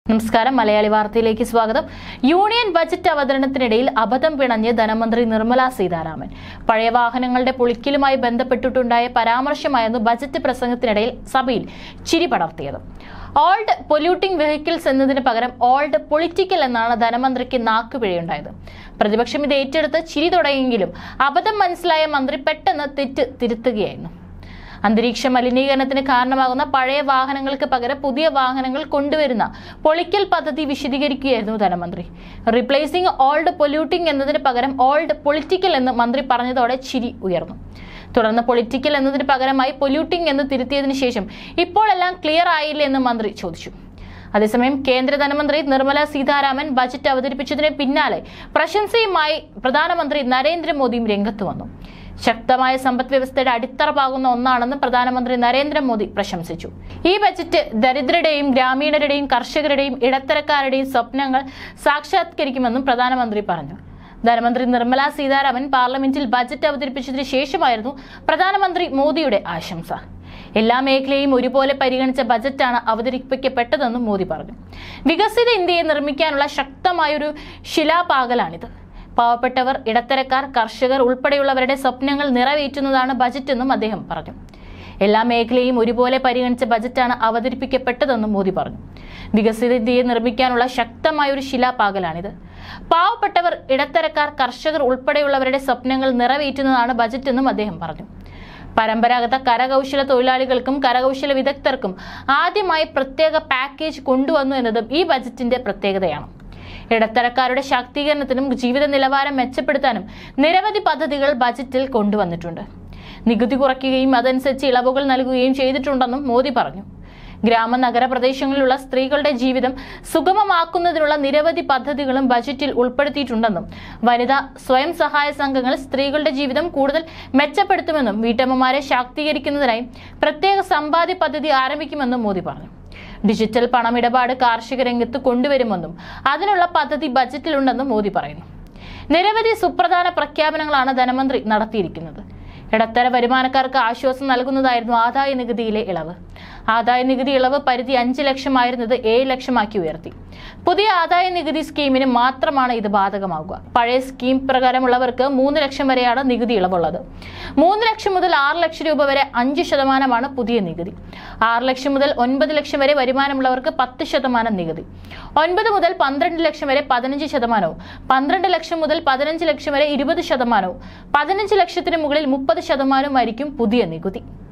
നമസ്കാരം മലയാളി വാർത്തയിലേക്ക് സ്വാഗതം യൂണിയൻ ബജറ്റ് അവതരണത്തിനിടയിൽ അബദ്ധം പിണഞ്ഞ് ധനമന്ത്രി നിർമ്മല സീതാരാമൻ പഴയ വാഹനങ്ങളുടെ പൊളിക്കലുമായി ബന്ധപ്പെട്ടിട്ടുണ്ടായ പരാമർശമായിരുന്നു ബജറ്റ് പ്രസംഗത്തിനിടയിൽ സഭയിൽ ചിരി പടർത്തിയത് ഓൾഡ് പൊല്യൂട്ടിംഗ് വെഹിക്കിൾസ് എന്നതിന് പകരം ഓൾഡ് പൊളിറ്റിക്കൽ എന്നാണ് ധനമന്ത്രിക്ക് നാക്കുപിഴയുണ്ടായത് പ്രതിപക്ഷം ഇത് ഏറ്റെടുത്ത് ചിരി തുടങ്ങിയെങ്കിലും അബദ്ധം മനസ്സിലായ മന്ത്രി പെട്ടെന്ന് തെറ്റ് തിരുത്തുകയായിരുന്നു അന്തരീക്ഷ മലിനീകരണത്തിന് കാരണമാകുന്ന പഴയ വാഹനങ്ങൾക്ക് പകരം പുതിയ വാഹനങ്ങൾ കൊണ്ടുവരുന്ന പൊളിക്കൽ പദ്ധതി വിശദീകരിക്കുകയായിരുന്നു ധനമന്ത്രി റീപ്ലേസിംഗ് ഓൾഡ് പൊല്യൂട്ടിംഗ് എന്നതിന് പകരം ഓൾഡ് പൊളിറ്റിക്കൽ എന്ന് മന്ത്രി പറഞ്ഞതോടെ ചിരി ഉയർന്നു തുടർന്ന് പൊളിറ്റിക്കൽ എന്നതിന് പകരമായി പൊല്യൂട്ടിംഗ് എന്ന് തിരുത്തിയതിനു ശേഷം ഇപ്പോൾ എല്ലാം ക്ലിയർ ആയില്ലേ എന്ന് മന്ത്രി ചോദിച്ചു അതേസമയം കേന്ദ്ര ധനമന്ത്രി നിർമ്മല സീതാരാമൻ ബജറ്റ് അവതരിപ്പിച്ചതിന് പിന്നാലെ പ്രശംസയുമായി പ്രധാനമന്ത്രി നരേന്ദ്രമോദിയും രംഗത്ത് വന്നു ശക്തമായ സമ്പദ് വ്യവസ്ഥയുടെ അടിത്തറ പാകുന്ന ഒന്നാണെന്ന് പ്രധാനമന്ത്രി നരേന്ദ്രമോദി പ്രശംസിച്ചു ഈ ബജറ്റ് ദരിദ്രരുടെയും ഗ്രാമീണരുടെയും കർഷകരുടെയും ഇടത്തരക്കാരുടെയും സ്വപ്നങ്ങൾ സാക്ഷാത്കരിക്കുമെന്നും പ്രധാനമന്ത്രി പറഞ്ഞു ധനമന്ത്രി നിർമ്മല സീതാരാമൻ പാർലമെന്റിൽ ബജറ്റ് അവതരിപ്പിച്ചതിന് ശേഷമായിരുന്നു പ്രധാനമന്ത്രി മോദിയുടെ ആശംസ എല്ലാ മേഖലയും ഒരുപോലെ പരിഗണിച്ച ബജറ്റാണ് അവതരിപ്പിക്കപ്പെട്ടതെന്നും മോദി പറഞ്ഞു വികസിത ഇന്ത്യയെ നിർമ്മിക്കാനുള്ള ശക്തമായൊരു ശിലാപാകലാണിത് പാവപ്പെട്ടവർ ഇടത്തരക്കാർ കർഷകർ ഉൾപ്പെടെയുള്ളവരുടെ സ്വപ്നങ്ങൾ നിറവേറ്റുന്നതാണ് ബജറ്റെന്നും അദ്ദേഹം പറഞ്ഞു എല്ലാ മേഖലയും ഒരുപോലെ പരിഗണിച്ച ബജറ്റാണ് അവതരിപ്പിക്കപ്പെട്ടതെന്നും മോദി പറഞ്ഞു വികസിത ഇന്ത്യയെ നിർമ്മിക്കാനുള്ള ശക്തമായൊരു ശിലാപാകലാണിത് പാവപ്പെട്ടവർ ഇടത്തരക്കാർ കർഷകർ ഉൾപ്പെടെയുള്ളവരുടെ സ്വപ്നങ്ങൾ നിറവേറ്റുന്നതാണ് ബജറ്റെന്നും അദ്ദേഹം പറഞ്ഞു പരമ്പരാഗത കരകൗശല തൊഴിലാളികൾക്കും കരകൗശല വിദഗ്ധർക്കും ആദ്യമായി പ്രത്യേക പാക്കേജ് കൊണ്ടുവന്നു എന്നതും ഈ ബജറ്റിന്റെ പ്രത്യേകതയാണ് ഇടത്തരക്കാരുടെ ശാക്തീകരണത്തിനും ജീവിത നിലവാരം മെച്ചപ്പെടുത്താനും നിരവധി പദ്ധതികൾ ബജറ്റിൽ കൊണ്ടുവന്നിട്ടുണ്ട് നികുതി കുറയ്ക്കുകയും അതനുസരിച്ച് ഇളവുകൾ നൽകുകയും ചെയ്തിട്ടുണ്ടെന്നും മോദി പറഞ്ഞു ഗ്രാമ നഗര പ്രദേശങ്ങളിലുള്ള സ്ത്രീകളുടെ ജീവിതം സുഗമമാക്കുന്നതിനുള്ള നിരവധി പദ്ധതികളും ബജറ്റിൽ ഉൾപ്പെടുത്തിയിട്ടുണ്ടെന്നും വനിതാ സ്വയം സഹായ സംഘങ്ങൾ സ്ത്രീകളുടെ ജീവിതം കൂടുതൽ മെച്ചപ്പെടുത്തുമെന്നും വീട്ടമ്മമാരെ ശാക്തീകരിക്കുന്നതിനായി പ്രത്യേക സമ്പാദ്യ പദ്ധതി ആരംഭിക്കുമെന്നും മോദി പറഞ്ഞു ഡിജിറ്റൽ പണമിടപാട് കാർഷിക രംഗത്ത് കൊണ്ടുവരുമെന്നും അതിനുള്ള പദ്ധതി ബജറ്റിലുണ്ടെന്നും മോദി പറയുന്നു നിരവധി സുപ്രധാന പ്രഖ്യാപനങ്ങളാണ് ധനമന്ത്രി നടത്തിയിരിക്കുന്നത് ഇടത്തര വരുമാനക്കാർക്ക് ആശ്വാസം നൽകുന്നതായിരുന്നു ആദായ നികുതിയിലെ ഇളവ് ആദായ നികുതി ഇളവ് പരിധി അഞ്ച് ലക്ഷമായിരുന്നത് ഏഴ് ലക്ഷമാക്കി ഉയർത്തി പുതിയ ആദായ നികുതി സ്കീമിന് മാത്രമാണ് ഇത് ബാധകമാകുക പഴയ സ്കീം പ്രകാരമുള്ളവർക്ക് മൂന്ന് ലക്ഷം വരെയാണ് നികുതി ഇളവുള്ളത് മൂന്ന് ലക്ഷം മുതൽ ആറ് ലക്ഷം രൂപ വരെ അഞ്ച് ശതമാനമാണ് പുതിയ നികുതി ആറ് ലക്ഷം മുതൽ ഒൻപത് ലക്ഷം വരെ വരുമാനമുള്ളവർക്ക് പത്ത് ശതമാനം നികുതി ഒൻപത് മുതൽ പന്ത്രണ്ട് ലക്ഷം വരെ പതിനഞ്ച് ശതമാനവും പന്ത്രണ്ട് ലക്ഷം മുതൽ പതിനഞ്ച് ലക്ഷം വരെ ഇരുപത് ശതമാനവും പതിനഞ്ച് ലക്ഷത്തിന് മുകളിൽ മുപ്പത് ശതമാനവുമായിരിക്കും പുതിയ നികുതി